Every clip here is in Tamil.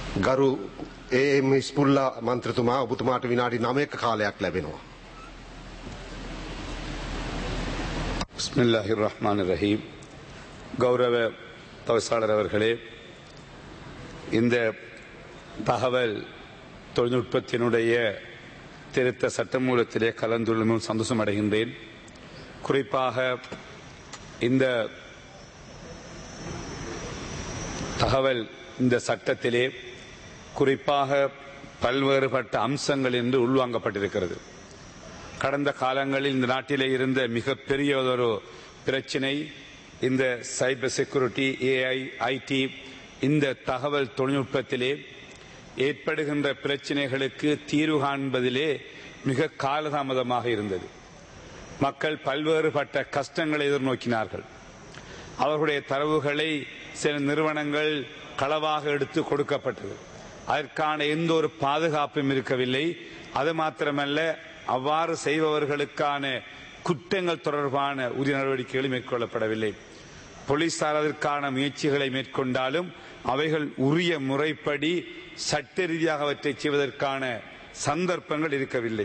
ගරු ඒ ස්පුල්ලා මන්ත්‍රතුමා ඔබතුමාට විනාඩි නමයක කාලයක් ලැබෙනවා. பிஸ்மில்லாஹிர் ரஹ்மான் ரஹீம் கௌரவ தவிசாளர் அவர்களே இந்த தகவல் தொழில்நுட்பத்தினுடைய திருத்த சட்டமூலத்திலே கலந்துள்ளமும் சந்தோஷம் அடைகின்றேன் குறிப்பாக இந்த தகவல் இந்த சட்டத்திலே குறிப்பாக பல்வேறுபட்ட அம்சங்கள் என்று உள்வாங்கப்பட்டிருக்கிறது கடந்த காலங்களில் இந்த நாட்டிலே இருந்த மிகப்பெரிய ஒரு பிரச்சினை இந்த சைபர் செக்யூரிட்டி ஏஐ ஐடி இந்த தகவல் தொழில்நுட்பத்திலே ஏற்படுகின்ற பிரச்சினைகளுக்கு தீர்வு காண்பதிலே மிக காலதாமதமாக இருந்தது மக்கள் பல்வேறுபட்ட கஷ்டங்களை எதிர்நோக்கினார்கள் அவர்களுடைய தரவுகளை சில நிறுவனங்கள் களவாக எடுத்து கொடுக்கப்பட்டது அதற்கான எந்த ஒரு பாதுகாப்பும் இருக்கவில்லை அது மாத்திரமல்ல அவ்வாறு செய்பவர்களுக்கான குற்றங்கள் தொடர்பான உரிய நடவடிக்கைகள் மேற்கொள்ளப்படவில்லை போலீசார் அதற்கான முயற்சிகளை மேற்கொண்டாலும் அவைகள் உரிய முறைப்படி சட்ட ரீதியாக அவற்றை செய்வதற்கான சந்தர்ப்பங்கள் இருக்கவில்லை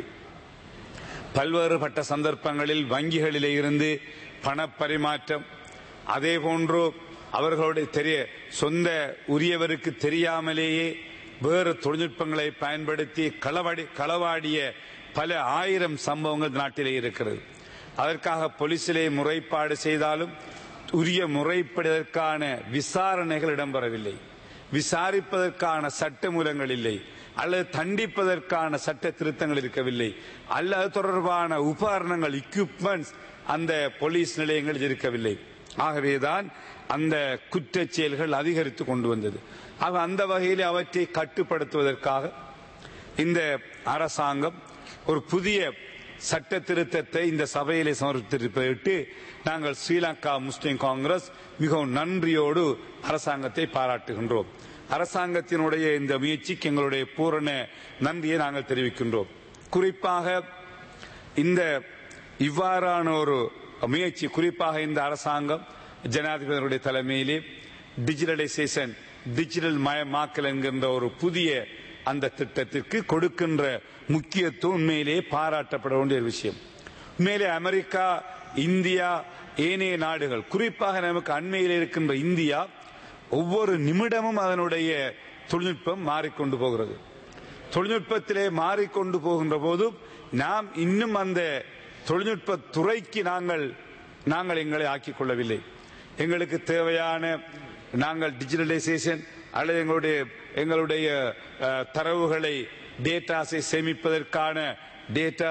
பல்வேறுபட்ட சந்தர்ப்பங்களில் வங்கிகளிலே இருந்து பணப்பரிமாற்றம் அதே போன்று அவர்களுடைய தெரிய சொந்த உரியவருக்கு தெரியாமலேயே வேறு தொழில்நுட்பங்களை பயன்படுத்தி களவாடி களவாடிய பல ஆயிரம் சம்பவங்கள் நாட்டிலே இருக்கிறது அதற்காக போலீசிலே முறைப்பாடு செய்தாலும் உரிய முறைப்படுவதற்கான விசாரணைகள் இடம்பெறவில்லை விசாரிப்பதற்கான சட்ட மூலங்கள் இல்லை அல்லது தண்டிப்பதற்கான சட்ட திருத்தங்கள் இருக்கவில்லை அல்லது தொடர்பான உபகரணங்கள் எக்யூப்மெண்ட்ஸ் அந்த போலீஸ் நிலையங்களில் இருக்கவில்லை ஆகவேதான் அந்த குற்றச் செயல்கள் அதிகரித்து கொண்டு வந்தது ஆக அந்த வகையில் அவற்றை கட்டுப்படுத்துவதற்காக இந்த அரசாங்கம் ஒரு புதிய சட்ட திருத்தத்தை இந்த சபையிலே சமர்ப்பித்திருப்பதையிட்டு நாங்கள் ஸ்ரீலங்கா முஸ்லிம் காங்கிரஸ் மிகவும் நன்றியோடு அரசாங்கத்தை பாராட்டுகின்றோம் அரசாங்கத்தினுடைய இந்த முயற்சிக்கு எங்களுடைய பூரண நன்றியை நாங்கள் தெரிவிக்கின்றோம் குறிப்பாக இந்த இவ்வாறான ஒரு முயற்சி குறிப்பாக இந்த அரசாங்கம் ஜனாதிபதியுடைய தலைமையிலே டிஜிட்டலைசேஷன் டிஜிட்டல் மயமாக்கல் என்கின்ற ஒரு புதிய அந்த திட்டத்திற்கு கொடுக்கின்ற முக்கியத்துவம் உண்மையிலே பாராட்டப்பட வேண்டிய ஒரு விஷயம் உண்மையிலே அமெரிக்கா இந்தியா ஏனைய நாடுகள் குறிப்பாக நமக்கு அண்மையில் இருக்கின்ற இந்தியா ஒவ்வொரு நிமிடமும் அதனுடைய தொழில்நுட்பம் மாறிக்கொண்டு போகிறது தொழில்நுட்பத்திலே மாறிக்கொண்டு போகின்ற போது நாம் இன்னும் அந்த தொழில்நுட்ப துறைக்கு நாங்கள் நாங்கள் எங்களை ஆக்கிக் கொள்ளவில்லை எங்களுக்கு தேவையான நாங்கள் டிஜிட்டலைசேஷன் அல்லது எங்களுடைய எங்களுடைய தரவுகளை டேட்டாஸை சேமிப்பதற்கான டேட்டா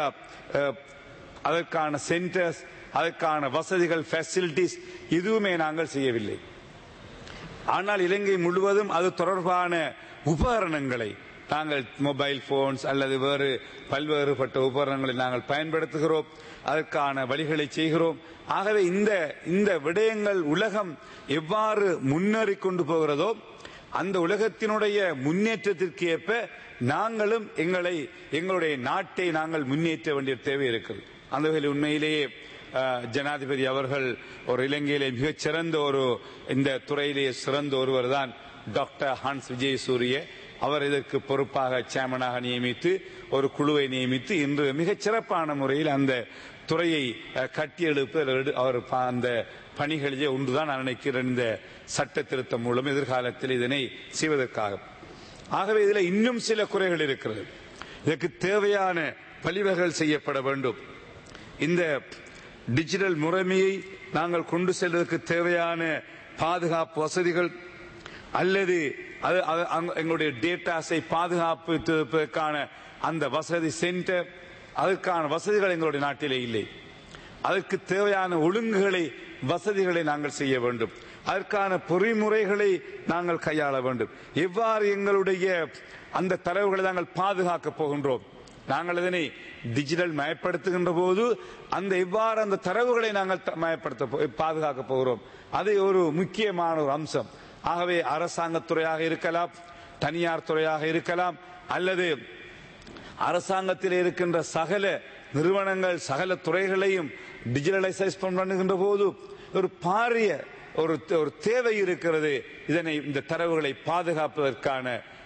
அதற்கான சென்டர்ஸ் அதற்கான வசதிகள் ஃபெசிலிட்டிஸ் எதுவுமே நாங்கள் செய்யவில்லை ஆனால் இலங்கை முழுவதும் அது தொடர்பான உபகரணங்களை நாங்கள் மொபைல் போன்ஸ் அல்லது வேறு பல்வேறுபட்ட உபகரணங்களை நாங்கள் பயன்படுத்துகிறோம் அதற்கான வழிகளை செய்கிறோம் ஆகவே இந்த இந்த விடயங்கள் உலகம் எவ்வாறு முன்னேறி கொண்டு போகிறதோ அந்த உலகத்தினுடைய முன்னேற்றத்திற்கு ஏற்ப நாங்களும் எங்களை எங்களுடைய நாட்டை நாங்கள் முன்னேற்ற வேண்டிய தேவை இருக்கிறது அந்த வகையில் உண்மையிலேயே ஜனாதிபதி அவர்கள் ஒரு இலங்கையிலே மிகச் சிறந்த ஒரு இந்த துறையிலேயே சிறந்த ஒருவர் தான் டாக்டர் ஹான்ஸ் விஜயசூரிய அவர் இதற்கு பொறுப்பாக சேர்மனாக நியமித்து ஒரு குழுவை நியமித்து இன்று மிகச் சிறப்பான முறையில் அந்த துறையை கட்டியெழுப்பு அவர் அந்த பணிகளிலே ஒன்றுதான் நான் நினைக்கிறேன் இந்த சட்ட திருத்தம் மூலம் எதிர்காலத்தில் இதனை செய்வதற்காக ஆகவே இதில் இன்னும் சில குறைகள் இருக்கிறது இதற்கு தேவையான பழிவகைகள் செய்யப்பட வேண்டும் இந்த டிஜிட்டல் முறைமையை நாங்கள் கொண்டு செல்வதற்கு தேவையான பாதுகாப்பு வசதிகள் அல்லது அது எங்களுடைய டேட்டாஸை பாதுகாப்பதற்கான அந்த வசதி சென்டர் அதற்கான வசதிகள் எங்களுடைய நாட்டிலே இல்லை அதற்கு தேவையான ஒழுங்குகளை வசதிகளை நாங்கள் செய்ய வேண்டும் அதற்கான பொறிமுறைகளை நாங்கள் கையாள வேண்டும் எவ்வாறு எங்களுடைய அந்த தரவுகளை நாங்கள் பாதுகாக்க போகின்றோம் நாங்கள் இதனை டிஜிட்டல் மயப்படுத்துகின்ற போது அந்த எவ்வாறு அந்த தரவுகளை நாங்கள் மயப்படுத்த பாதுகாக்க போகிறோம் அது ஒரு முக்கியமான ஒரு அம்சம் ஆகவே அரசாங்கத்துறையாக இருக்கலாம் தனியார் துறையாக இருக்கலாம் அல்லது அரசாங்கத்தில் இருக்கின்ற சகல நிறுவனங்கள் சகல துறைகளையும் டிஜிட்டலைசைஸ் பண்ணுகின்ற போது ஒரு பாரிய ஒரு ஒரு தேவை இருக்கிறது இதனை இந்த தரவுகளை பாதுகாப்பதற்கான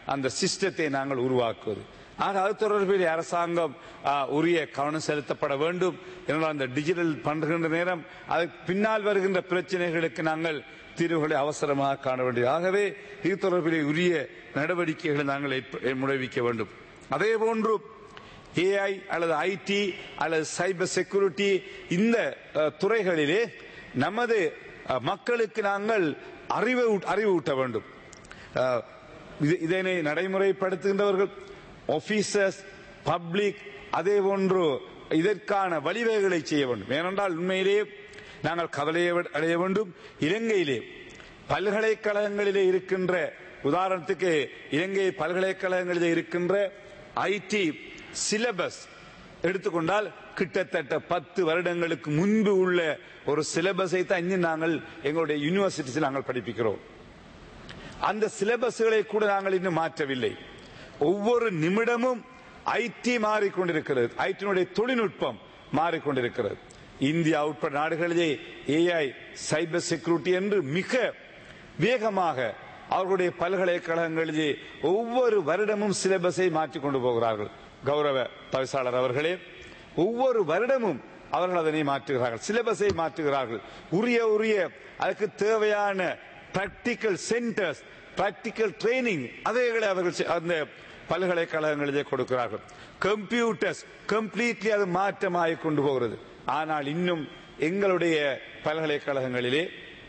அந்த சிஸ்டத்தை நாங்கள் உருவாக்குவது ஆக அது தொடர்பில் அரசாங்கம் ஆ, உரிய கவனம் செலுத்தப்பட வேண்டும் என்றால் அந்த டிஜிட்டல் பண்றுகின்ற நேரம் அதுக்கு பின்னால் வருகின்ற பிரச்சனைகளுக்கு நாங்கள் தீர்வுகளை அவசரமாக காண வேண்டியது ஆகவே இது தொடர்பிலே உரிய நடவடிக்கைகளை நாங்கள் ஏற்ப- முன்வைக்க வேண்டும் அதே போன்று ஏஐ அல்லது ஐடி அல்லது சைபர் செக்யூரிட்டி இந்த அஹ், துறைகளிலே நமது அஹ், மக்களுக்கு நாங்கள் அறிவு அறிவூட்ட வேண்டும் அஹ், இது- இதனை நடைமுறைப்படுத்துகின்றவர்கள் ஆபீசர்ஸ் பப்ளிக் அதே போன்று இதற்கான வழிவகைகளை செய்ய வேண்டும் ஏனென்றால் உண்மையிலேயே நாங்கள் கவலையை அடைய வேண்டும் இலங்கையிலே பல்கலைக்கழகங்களிலே இருக்கின்ற உதாரணத்துக்கு இலங்கை பல்கலைக்கழகங்களிலே இருக்கின்ற ஐடி சிலபஸ் எடுத்துக்கொண்டால் கிட்டத்தட்ட பத்து வருடங்களுக்கு முன்பு உள்ள ஒரு சிலபஸை தான் இன்னும் நாங்கள் எங்களுடைய யூனிவர்சிட்டிஸில் நாங்கள் படிப்பிக்கிறோம் அந்த சிலபஸ்களை கூட நாங்கள் இன்னும் மாற்றவில்லை ஒவ்வொரு நிமிடமும் ஐடி மாறிக்கொண்டிருக்கிறது ஐடியினுடைய தொழில்நுட்பம் மாறிக்கொண்டிருக்கிறது இந்தியா உட்பட நாடுகளிலே ஏஐ சைபர் செக்யூரிட்டி என்று மிக வேகமாக அவர்களுடைய பல்கலைக்கழகங்களிலே ஒவ்வொரு வருடமும் சிலபஸை மாற்றிக் கொண்டு போகிறார்கள் கௌரவ தவிசாளர் அவர்களே ஒவ்வொரு வருடமும் அவர்கள் அதனை மாற்றுகிறார்கள் சிலபஸை மாற்றுகிறார்கள் உரிய உரிய அதுக்கு தேவையான பிராக்டிக்கல் சென்டர்ஸ் பிராக்டிக்கல் ட்ரைனிங் அதைகளை அவர்கள் செ- அந்த பல்கலைக்கழகங்களிலே கொடுக்கிறார்கள் கம்ப்யூட்டர்ஸ் கம்ப்ளீட்லி அது மாற்றமாகிக் கொண்டு போகிறது ஆனால் இன்னும் எங்களுடைய பல்கலைக்கழகங்களிலே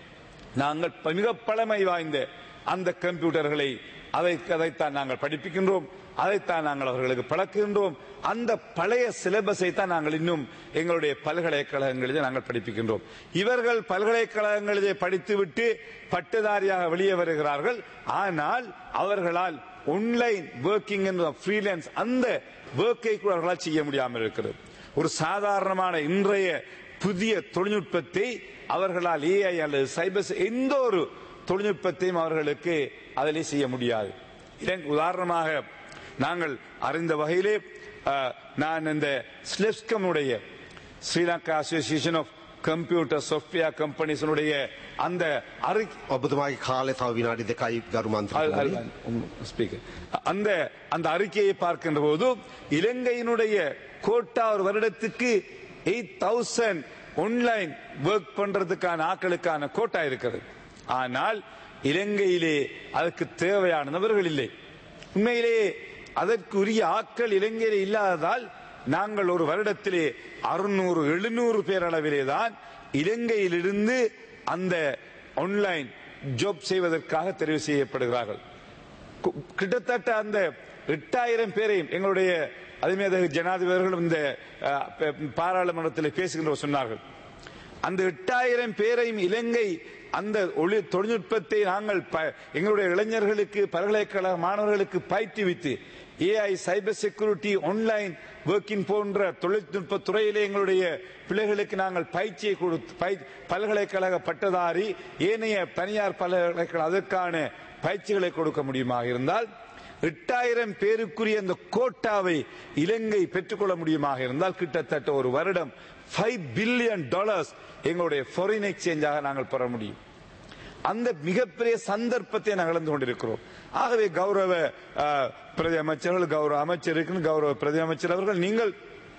நாங்கள் ப- மிக பழமை வாய்ந்த அந்த கம்ப்யூட்டர்களை அதை அதைத்தான் நாங்கள் படிப்பிக்கின்றோம் அதைத்தான் நாங்கள் அவர்களுக்கு பழக்குகின்றோம் அந்த பழைய சிலபஸை தான் நாங்கள் இன்னும் எங்களுடைய பல்கலைக்கழகங்களிலே நாங்கள் படிப்பிக்கின்றோம் இவர்கள் பல்கலைக்கழகங்களிலே படித்துவிட்டு பட்டதாரியாக வெளியே வருகிறார்கள் ஆனால் அவர்களால் ஒன்லைன் ஒர்க்கிங் என்ற ஃப்ரீலான்ஸ் அந்த ஒர்க்கை கூட அவர்களால் செய்ய முடியாமல் இருக்கிறது ஒரு சாதாரணமான இன்றைய புதிய தொழில்நுட்பத்தை அவர்களால் ஏஐ அல்லது சைபர் எந்த ஒரு தொழில்நுட்பத்தையும் அவர்களுக்கு அதிலே செய்ய முடியாது இலங்கை- உதாரணமாக நாங்கள் அறிந்த வகையிலே அஹ், நான் இந்த ஸ்லெப்ஸ்கமுடைய Sri Lanka association of computer software கம்பெனிஸனுடைய அந்த அறிக்கை ඔබතුමාගේ කාලය තව විනාඩි දෙකයි ගරු I'll- I'll- මන්ත්‍රී um, speak. அந்த அந்த அறிக்கையை பார்க்கின்ற போது இலங்கையினுடைய கோட்டா ஒரு வருடத்துக்கு எயிட் தௌசண்ட் ஒன்லைன் ஒர்க் பண்றதுக்கான ஆட்களுக்கான கோட்டா இருக்கிறது ஆனால் இலங்கையிலே அதற்கு தேவையான நபர்கள் இல்லை உண்மையிலேயே அதற்குரிய ஆட்கள் இலங்கையிலே இல்லாததால் நாங்கள் ஒரு வருடத்திலே அறுநூறு எழுநூறு பேர் அளவிலே தான் இலங்கையிலிருந்து அந்த ஆன்லைன் ஜாப் செய்வதற்காக தெரிவு செய்யப்படுகிறார்கள் கு- கிட்டத்தட்ட அந்த எட்டாயிரம் பேரையும் எங்களுடைய அதுமேதகு ஜனாதிபதிகளும் இந்த அஹ், ப- பாராளுமன்றத்தில் பேசுகின்ற சொன்னார்கள் அந்த எட்டாயிரம் பேரையும் இலங்கை அந்த ஒளி தொழில்நுட்பத்தை நாங்கள் ப- எங்களுடைய இளைஞர்களுக்கு பல்கலைக்கழக மாணவர்களுக்கு பயிற்றுவித்து AI cyber security online working போன்ற தொழில்நுட்ப துறையிலே எங்களுடைய பிள்ளைகளுக்கு நாங்கள் பயிற்சியை கொடுத்து பய- பல்கலைக்கழக பட்டதாரி ஏனைய தனியார் பல்கலைக்கழக அதற்கான பயிற்சிகளை கொடுக்க முடியுமாக இருந்தால் எட்டாயிரம் பேருக்குரிய அந்த கோட்டாவை இலங்கை பெற்றுக்கொள்ள முடியுமாக இருந்தால் கிட்டத்தட்ட ஒரு வருடம் ஃபைவ் பில்லியன் டாலர்ஸ் எங்களுடைய ஃபாரின் எக்ஸ்சேஞ்சாக நாங்கள் பெற முடியும் அந்த மிகப்பெரிய சந்தர்ப்பத்தை நாங்கள் இழந்து கொண்டிருக்கிறோம் ஆகவே கௌரவ அஹ், பிரதி அமைச்சர்கள் கௌரவ அமைச்சருக்கு கௌரவ பிரதி அமைச்சர் அவர்கள் நீங்கள்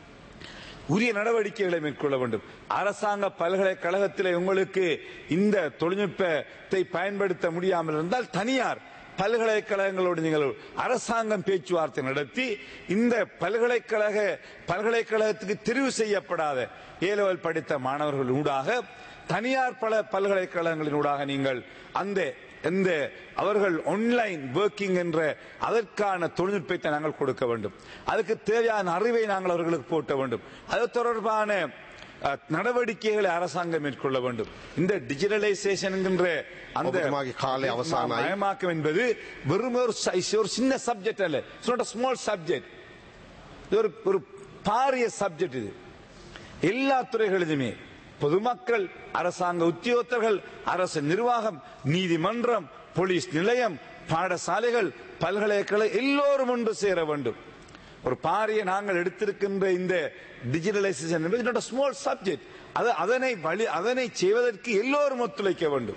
உரிய நடவடிக்கைகளை மேற்கொள்ள வேண்டும் அரசாங்க பல்கலைக்கழகத்திலே உங்களுக்கு இந்த தொழில்நுட்பத்தை பயன்படுத்த முடியாமல் இருந்தால் தனியார் பல்கலைக்கழகங்களோடு நீங்கள் அரசாங்கம் பேச்சுவார்த்தை நடத்தி இந்த பல்கலைக்கழக பல்கலைக்கழகத்துக்கு தெரிவு செய்யப்படாத ஏலவல் படித்த மாணவர்கள் ஊடாக தனியார் பல பல்கலைக்கழகங்களினூடாக நீங்கள் அந்த இந்த அவர்கள் ஆன்லைன் ஒர்க்கிங் என்ற அதற்கான தொழில்நுட்பத்தை நாங்கள் கொடுக்க வேண்டும் அதுக்கு தேவையான அறிவை நாங்கள் அவர்களுக்கு போட்ட வேண்டும் அது தொடர்பான அஹ், நடவடிக்கைகளை அரசாங்கம் மேற்கொள்ள வேண்டும் இந்த டிஜிட்டலைசேஷன் என்கின்ற அந்த ஒவ்வொருமாகி காலை அவசானாய். மயமாக்கம் என்பது வெறும் ஒரு ச- ஒரு சின்ன சப்ஜெக்ட் அல்ல இட்ஸ் ஸ்மால் சப்ஜெக்ட் இது ஒரு ஒரு பாரிய சப்ஜெக்ட் இது எல்லா துறைகளிலுமே பொதுமக்கள் அரசாங்க உத்தியோகத்தர்கள் அரசு நிர்வாகம் நீதிமன்றம் போலீஸ் நிலையம் பாடசாலைகள் பல்கலைக்கழக எல்லோரும் ஒன்று சேர வேண்டும் ஒரு பாரிய நாங்கள் எடுத்திருக்கின்ற இந்த டிஜிட்டலைசேஷன் என்பது ஸ்மால் சப்ஜெக்ட் அது அதனை வழி அதனை செய்வதற்கு எல்லோரும் ஒத்துழைக்க வேண்டும்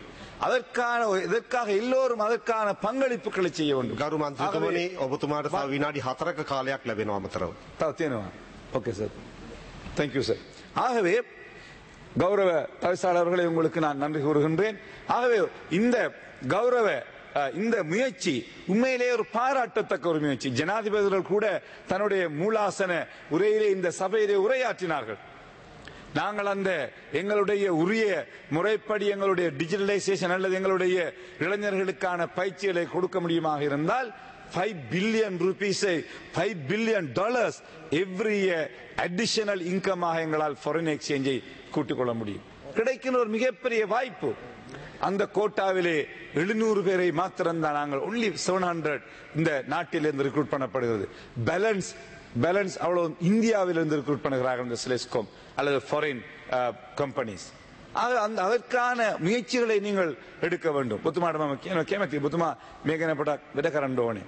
அதற்கான இதற்காக எல்லோரும் அதற்கான பங்களிப்புகளை செய்ய வேண்டும் ගරු මන්ත්‍රතුමනි ඔබතුමාට තව විනාඩි හතරක කාලයක් ලැබෙනවා අමතරව. தீனுவா ஓகே சார் தேங்க்யூ சார் ஆகவே கௌரவ தவிசாளர்களை உங்களுக்கு நான் நன்றி கூறுகின்றேன் ஆகவே இந்த கௌரவ அஹ், இந்த முயற்சி உண்மையிலேயே ஒரு பாராட்டத்தக்க ஒரு முயற்சி ஜனாதிபதிகள் கூட தன்னுடைய மூலாசன உரையிலே இந்த சபையிலே உரையாற்றினார்கள் நாங்கள் அந்த எங்களுடைய உரிய முறைப்படி எங்களுடைய டிஜிட்டலைசேஷன் அல்லது எங்களுடைய இளைஞர்களுக்கான பயிற்சிகளை கொடுக்க முடியுமாக இருந்தால் ஃபைவ் பில்லியன் ருபீஸை five billion dollars every additional இன்கமாக எங்களால் ஃபாரின் எக்ஸ்சேஞ்சை கூட்டிக் கொள்ள முடியும் கிடைக்கிற ஒரு மிகப்பெரிய வாய்ப்பு அந்த கோட்டாவிலே எழுநூறு பேரை மாத்திரம்தான் நாங்கள் ஒன்லி செவன் ஹண்ட்ரட் இந்த நாட்டிலிருந்து ரெக்ரூட் பண்ணப்படுகிறது பேலன்ஸ் பேலன்ஸ் அவ்வளவு இந்தியாவிலிருந்து ரெக்ரூட் பண்ணுகிறார்கள் இந்த சிலெஸ்கோம் அல்லது ஃபாரின் கம்பெனிஸ் ஆக அந்த அதற்கான முயற்சிகளை நீங்கள் எடுக்க வேண்டும் புத்துமாடமா கேமத்தி புத்துமா மேகனப்பட்ட விடகரண்டோனே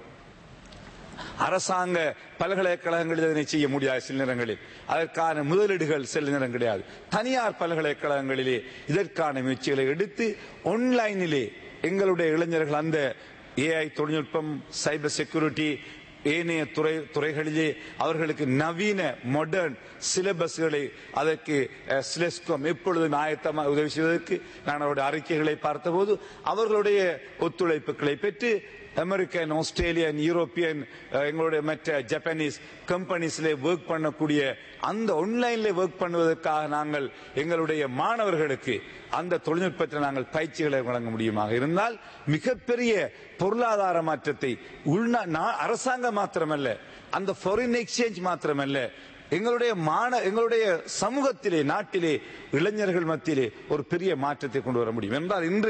அரசாங்க பல்கலைக்கழகங்களில் இதனை செய்ய முடியாது சில நேரங்களில் அதற்கான முதலீடுகள் சில நேரம் கிடையாது தனியார் பல்கலைக்கழகங்களிலே இதற்கான முயற்சிகளை எடுத்து ஆன்லைனிலே எங்களுடைய இளைஞர்கள் அந்த ஏஐ தொழில்நுட்பம் சைபர் செக்யூரிட்டி ஏனைய துறை துறைகளிலே அவர்களுக்கு நவீன மாடர்ன் சிலபஸ்களை அதற்கு சிலஸ்கம் எப்பொழுதும் ஆயத்தமாக உதவி செய்வதற்கு நான் அவருடைய அறிக்கைகளை பார்த்தபோது அவர்களுடைய ஒத்துழைப்புகளை பெற்று அமெரிக்கன் ஆஸ்திரேலியன் யூரோப்பியன் அஹ், எங்களுடைய மற்ற ஜப்பானீஸ் கம்பெனிஸ்ல ஒர்க் பண்ணக்கூடிய அந்த ஆன்லைன்ல ஒர்க் பண்ணுவதற்காக நாங்கள் எங்களுடைய மாணவர்களுக்கு அந்த தொழில்நுட்பத்தை நாங்கள் பயிற்சிகளை வழங்க முடியுமாக இருந்தால் மிகப்பெரிய பொருளாதார மாற்றத்தை உள்நா நா- அரசாங்கம் மாத்திரமல்ல அந்த ஃபாரின் எக்ஸ்சேஞ்ச் மாத்திரமல்ல எங்களுடைய மான எங்களுடைய சமூகத்திலே நாட்டிலே இளைஞர்கள் மத்தியிலே ஒரு பெரிய மாற்றத்தை கொண்டு வர முடியும் என்றால் இன்று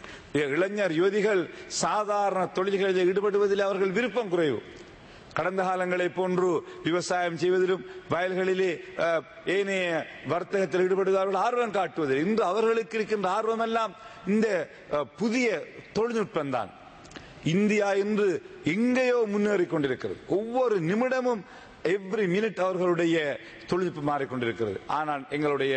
இளைஞர் யுவதிகள் சாதாரண தொழில்களில் ஈடுபடுவதில் அவர்கள் விருப்பம் குறைவு கடந்த காலங்களை போன்று விவசாயம் செய்வதிலும் வயல்களிலே அஹ், ஏனைய வர்த்தகத்தில் ஈடுபடுவதில் அவர்கள் ஆர்வம் காட்டுவதில் இன்று அவர்களுக்கு இருக்கின்ற ஆர்வம் எல்லாம் இந்த அஹ், புதிய தொழில்நுட்பம் தான் இந்தியா இன்று எங்கேயோ முன்னேறி கொண்டிருக்கிறது ஒவ்வொரு நிமிடமும் எவ்ரி மினிட் அவர்களுடைய தொழில்நுட்பம் மாறிக்கொண்டிருக்கிறது ஆனால் எங்களுடைய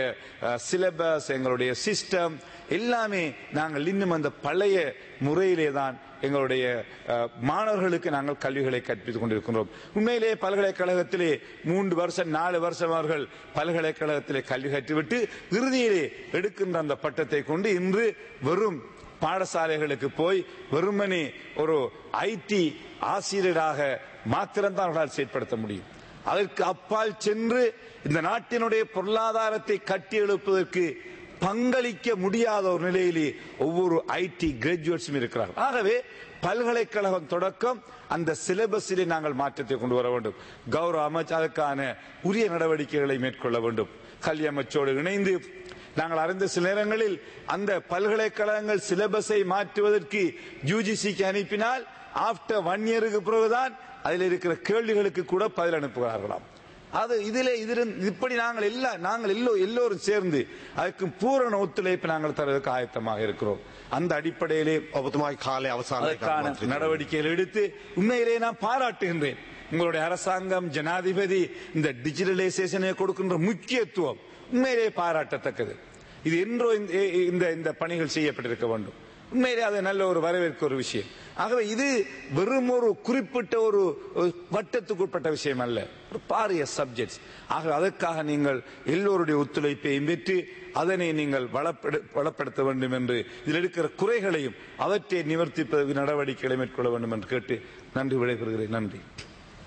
சிலபஸ் எங்களுடைய சிஸ்டம் எல்லாமே நாங்கள் இன்னும் அந்த பழைய முறையிலே தான் எங்களுடைய அஹ், மாணவர்களுக்கு நாங்கள் கல்விகளை கற்பித்துக் கொண்டிருக்கின்றோம் உண்மையிலேயே பல்கலைக்கழகத்திலே மூன்று வருஷம் நாலு வருஷம் அவர்கள் பல்கலைக்கழகத்திலே கல்வி கற்றுவிட்டு இறுதியிலே எடுக்கின்ற அந்த பட்டத்தை கொண்டு இன்று வெறும் பாடசாலைகளுக்கு போய் வெறுமனே ஒரு ஐடி ஆசிரியராக மாத்திரம்தான் அவர்களால் செயற்படுத்த முடியும் அதற்கு அப்பால் சென்று இந்த நாட்டினுடைய பொருளாதாரத்தை கட்டி எழுப்பதற்கு பங்களிக்க முடியாத ஒரு நிலையிலே ஒவ்வொரு ஐடி கிராஜுவேட்ஸும் இருக்கிறார்கள் ஆகவே பல்கலைக்கழகம் தொடக்கம் அந்த சிலபஸிலே நாங்கள் மாற்றத்தை கொண்டு வர வேண்டும் கௌரவ அமைச்சர் அதற்கான உரிய நடவடிக்கைகளை மேற்கொள்ள வேண்டும் கல்வி அமைச்சோடு இணைந்து நாங்கள் அறிந்த சில நேரங்களில் அந்த பல்கலைக்கழகங்கள் சிலபஸை மாற்றுவதற்கு யூஜிசிக்கு அனுப்பினால் ஆஃப்டர் ஒன் இயருக்கு பிறகுதான் அதில் இருக்கிற கேள்விகளுக்கு கூட பதில் அனுப்புகிறார்களாம் அது இதிலே இதில் இப்படி நாங்கள் எல்லா நாங்கள் எல்லோ எல்லோரும் சேர்ந்து அதற்கு பூரண ஒத்துழைப்பு நாங்கள் தருவதற்கு ஆயத்தமாக இருக்கிறோம் அந்த அடிப்படையிலே ඔබතුමායි කාලය අවසානය அதற்கான நடவடிக்கைகள் எடுத்து உண்மையிலே நான் பாராட்டுகின்றேன் உங்களுடைய அரசாங்கம் ஜனாதிபதி இந்த டிஜிட்டலைசேஷனை கொடுக்கின்ற முக்கியத்துவம் உண்மையிலே பாராட்டத்தக்கது இது என்றோ இந்த- இந்த இந்த பணிகள் செய்யப்பட்டிருக்க வேண்டும் உண்மையிலே அது நல்ல ஒரு வரவேற்க ஒரு விஷயம் ஆகவே இது வெறும் ஒரு குறிப்பிட்ட ஒரு ஒரு வட்டத்துக்குட்பட்ட விஷயம் அல்ல ஒரு பாரிய சப்ஜெக்ட்ஸ் ஆக அதற்காக நீங்கள் எல்லோருடைய ஒத்துழைப்பையும் பெற்று அதனை நீங்கள் வளப்பெடு- வளப்படுத்த வேண்டும் என்று இதில் இருக்கிற குறைகளையும் அவற்றை நிவர்த்திப்பதற்கு நடவடிக்கைகளை மேற்கொள்ள வேண்டும் என்று கேட்டு நன்றி விடைபெறுகிறேன் நன்றி